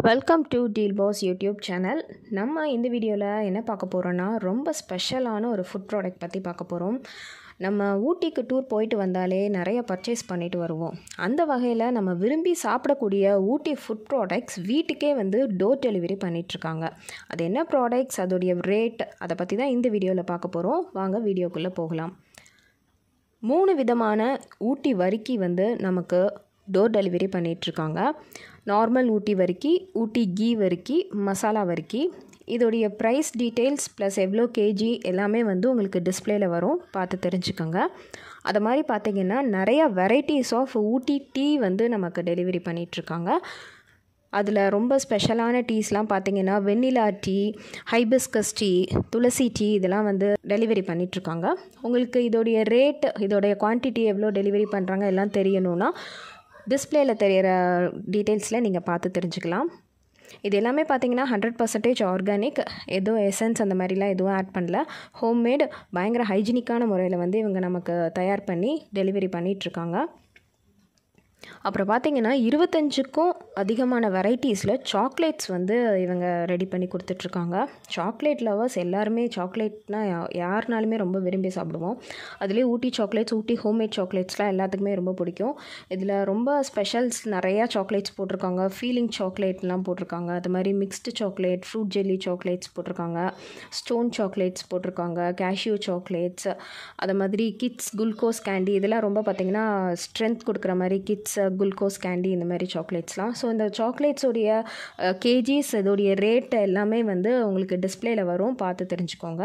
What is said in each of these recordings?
welcome to deal boss YouTube channel நம்ம இந்த வீடியோவில் என்ன பார்க்க போகிறோன்னா ரொம்ப ஸ்பெஷலான ஒரு ஃபுட் ப்ராடக்ட் பற்றி பார்க்க போகிறோம் நம்ம ஊட்டிக்கு டூர் போயிட்டு வந்தாலே நிறைய பர்ச்சேஸ் பண்ணிட்டு வருவோம் அந்த வகையில் நம்ம விரும்பி சாப்பிடக்கூடிய ஊட்டி ஃபுட் ப்ராடக்ட்ஸ் வீட்டுக்கே வந்து டோர் டெலிவரி பண்ணிகிட்ருக்காங்க அது என்ன ப்ராடக்ட்ஸ் அதோடைய ரேட் அதை பற்றி தான் இந்த வீடியோவில் பார்க்க போகிறோம் வாங்க வீடியோக்குள்ளே போகலாம் மூணு விதமான ஊட்டி வரிக்கி வந்து நமக்கு டோர் டெலிவரி பண்ணிகிட்ருக்காங்க நார்மல் ஊட்டி வரிக்கி ஊட்டி கீ வரிக்கி மசாலா வரிக்கி இதோடைய ப்ரைஸ் டீட்டெயில்ஸ் ப்ளஸ் எவ்வளோ கேஜி எல்லாமே வந்து உங்களுக்கு டிஸ்பிளேல வரும் பார்த்து தெரிஞ்சுக்கோங்க அது மாதிரி பார்த்திங்கன்னா நிறைய வெரைட்டிஸ் ஆஃப் ஊட்டி டீ வந்து நமக்கு டெலிவரி பண்ணிகிட்ருக்காங்க அதில் ரொம்ப ஸ்பெஷலான டீஸ்லாம் பார்த்தீங்கன்னா வெண்ணிலா டீ ஹைபிஸ்கஸ் டீ துளசி டீ இதெல்லாம் வந்து டெலிவரி பண்ணிகிட்ருக்காங்க உங்களுக்கு இதோடைய ரேட் இதோடைய குவான்டிட்டி எவ்வளோ டெலிவரி பண்ணுறாங்க எல்லாம் தெரியணும்னா டிஸ்பிளேயில் தெரிகிற டீட்டெயில்ஸில் நீங்கள் பார்த்து தெரிஞ்சுக்கலாம் இது எல்லாமே பார்த்தீங்கன்னா ஹண்ட்ரட் பர்சன்டேஜ் ஆர்கானிக் எதுவும் எசன்ஸ் அந்த மாதிரிலாம் எதுவும் ஆட் பண்ணல ஹோம்மேட் பயங்கர ஹைஜீனிக்கான முறையில் வந்து இவங்க நமக்கு தயார் பண்ணி டெலிவரி பண்ணிகிட்ருக்காங்க அப்புறம் பார்த்தீங்கன்னா இருபத்தஞ்சுக்கும் அதிகமான வெரைட்டிஸில் சாக்லேட்ஸ் வந்து இவங்க ரெடி பண்ணி கொடுத்துட்ருக்காங்க சாக்லேட் லவர்ஸ் எல்லாருமே சாக்லேட்னா யாருனாலுமே ரொம்ப விரும்பி சாப்பிடுவோம் அதுலேயே ஊட்டி சாக்லேட்ஸ் ஊட்டி ஹோம்மேட் சாக்லேட்ஸ்லாம் எல்லாத்துக்குமே ரொம்ப பிடிக்கும் இதில் ரொம்ப ஸ்பெஷல்ஸ் நிறையா சாக்லேட்ஸ் போட்டிருக்காங்க ஃபீலிங் சாக்லேட்லாம் போட்டிருக்காங்க அது மாதிரி mixed chocolate fruit jelly chocolates போட்டிருக்காங்க ஸ்டோன் சாக்லேட்ஸ் போட்டிருக்காங்க கேஷ்யூ சாக்லேட்ஸ் அது மாதிரி கிட்ஸ் குளுக்கோஸ் கேண்டி இதெல்லாம் ரொம்ப பார்த்திங்கன்னா ஸ்ட்ரென்த் கொடுக்குற மாதிரி கிட்ஸ் குளுக்கோஸ் கேண்டி இந்த மாதிரி சாக்லேட்ஸ்லாம் ஸோ இந்த சாக்லேட்ஸோடைய கேஜிஸ் இதோடைய ரேட் எல்லாமே வந்து உங்களுக்கு டிஸ்பிளேல வரும் பார்த்து தெரிஞ்சுக்கோங்க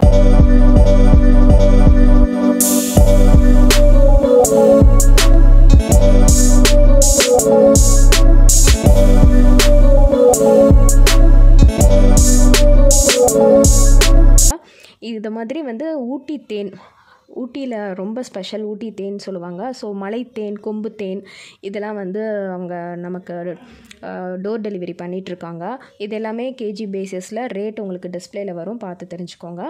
இது மாதிரி வந்து ஊட்டி தேன் ஊட்டியில் ரொம்ப ஸ்பெஷல் ஊட்டி தேன் சொல்லுவாங்க ஸோ மலை தேன் கொம்பு தேன் இதெல்லாம் வந்து அவங்க நமக்கு டோர் டெலிவரி பண்ணிகிட்ருக்காங்க இது எல்லாமே கேஜி பேசிஸில் ரேட் உங்களுக்கு டிஸ்பிளேல வரும் பார்த்து தெரிஞ்சுக்கோங்க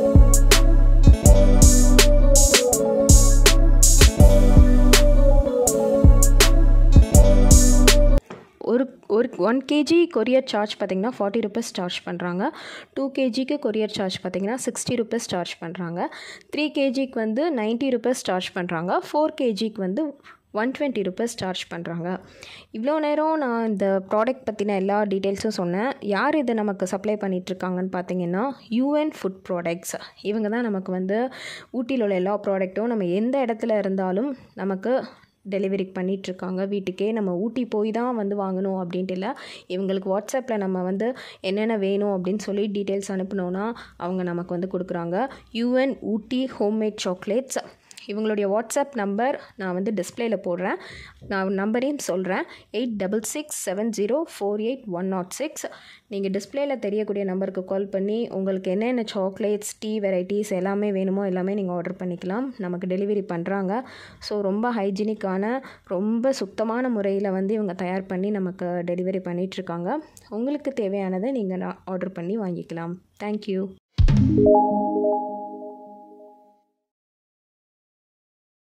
ஒரு ஒரு ஒன் கேஜி கொரியர் சார்ஜ் பார்த்திங்கன்னா ஃபார்ட்டி ருபீஸ் சார்ஜ் பண்ணுறாங்க டூ கேஜிக்கு கொரியர் சார்ஜ் பார்த்திங்கன்னா சிக்ஸ்டி ருபீஸ் சார்ஜ் பண்ணுறாங்க த்ரீ கேஜிக்கு வந்து நைன்ட்டி ருபீஸ் சார்ஜ் பண்ணுறாங்க ஃபோர் கேஜிக்கு வந்து ஒன் டுவெண்ட்டி ருபீஸ் சார்ஜ் பண்ணுறாங்க இவ்வளோ நேரம் நான் இந்த ப்ராடக்ட் பற்றின எல்லா டீட்டெயில்ஸும் சொன்னேன் யார் இதை நமக்கு சப்ளை பண்ணிகிட்ருக்காங்கன்னு பார்த்தீங்கன்னா யூஎன் ஃபுட் ப்ராடக்ட்ஸ் இவங்க தான் நமக்கு வந்து ஊட்டியில் உள்ள எல்லா ப்ராடக்ட்டும் நம்ம எந்த இடத்துல இருந்தாலும் நமக்கு டெலிவரி பண்ணிகிட்ருக்காங்க வீட்டுக்கே நம்ம ஊட்டி போய் தான் வந்து வாங்கணும் அப்படின்ட்டு இல்லை இவங்களுக்கு வாட்ஸ்அப்பில் நம்ம வந்து என்னென்ன வேணும் அப்படின்னு சொல்லி டீட்டெயில்ஸ் அனுப்பினோன்னா அவங்க நமக்கு வந்து கொடுக்குறாங்க யூஎன் ஊட்டி ஹோம்மேட் சாக்லேட்ஸ் இவங்களுடைய வாட்ஸ்அப் நம்பர் நான் வந்து டிஸ்பிளேயில் போடுறேன் நான் நம்பரையும் சொல்கிறேன் eight double six seven zero four eight one nought six நீங்கள் டிஸ்பிளேயில் தெரியக்கூடிய நம்பருக்கு கால் பண்ணி உங்களுக்கு என்னென்ன சாக்லேட்ஸ் டீ வெரைட்டிஸ் எல்லாமே வேணுமோ எல்லாமே நீங்கள் ஆர்டர் பண்ணிக்கலாம் நமக்கு டெலிவரி பண்ணுறாங்க ஸோ ரொம்ப ஹைஜீனிக்கான ரொம்ப சுத்தமான முறையில் வந்து இவங்க தயார் பண்ணி நமக்கு டெலிவரி பண்ணிகிட்ருக்காங்க உங்களுக்கு தேவையானதை நீங்கள் ஆர்டர் பண்ணி வாங்கிக்கலாம் தேங்க்யூ